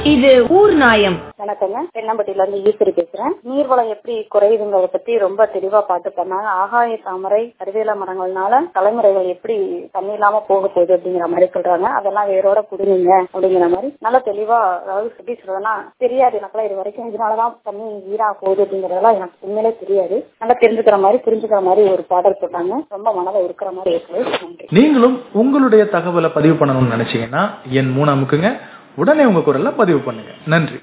இது ஊர் நாயம் வணக்கங்க தென்னம்பட்டியில இருந்து ஈஸ்வரி பேசுறேன் நீர்வளம் எப்படி குறையுதுங்கிறத பத்தி ரொம்ப தெளிவா பாட்டு பண்ணாங்க ஆகாய தாமரை கருவேல மரங்கள்னால தலைமுறைகள் எப்படி தண்ணி இல்லாம போக போகுது அப்படிங்கிற மாதிரி சொல்றாங்க அதெல்லாம் வேரோட குடிங்க அப்படிங்கிற மாதிரி நல்லா தெளிவா அதாவது எப்படி சொல்றதுன்னா தெரியாது எனக்குலாம் இது வரைக்கும் இதனாலதான் தண்ணி வீணா போகுது அப்படிங்கறதெல்லாம் எனக்கு உண்மையிலே தெரியாது நல்லா தெரிஞ்சுக்கிற மாதிரி புரிஞ்சுக்கிற மாதிரி ஒரு பாடல் போட்டாங்க ரொம்ப மனதை இருக்கிற மாதிரி இருக்குது நன்றி நீங்களும் உங்களுடைய தகவலை பதிவு பண்ணணும்னு நினைச்சீங்கன்னா என் மூணு அமுக்குங்க உடனே உங்க குரல்ல பதிவு பண்ணுங்க நன்றி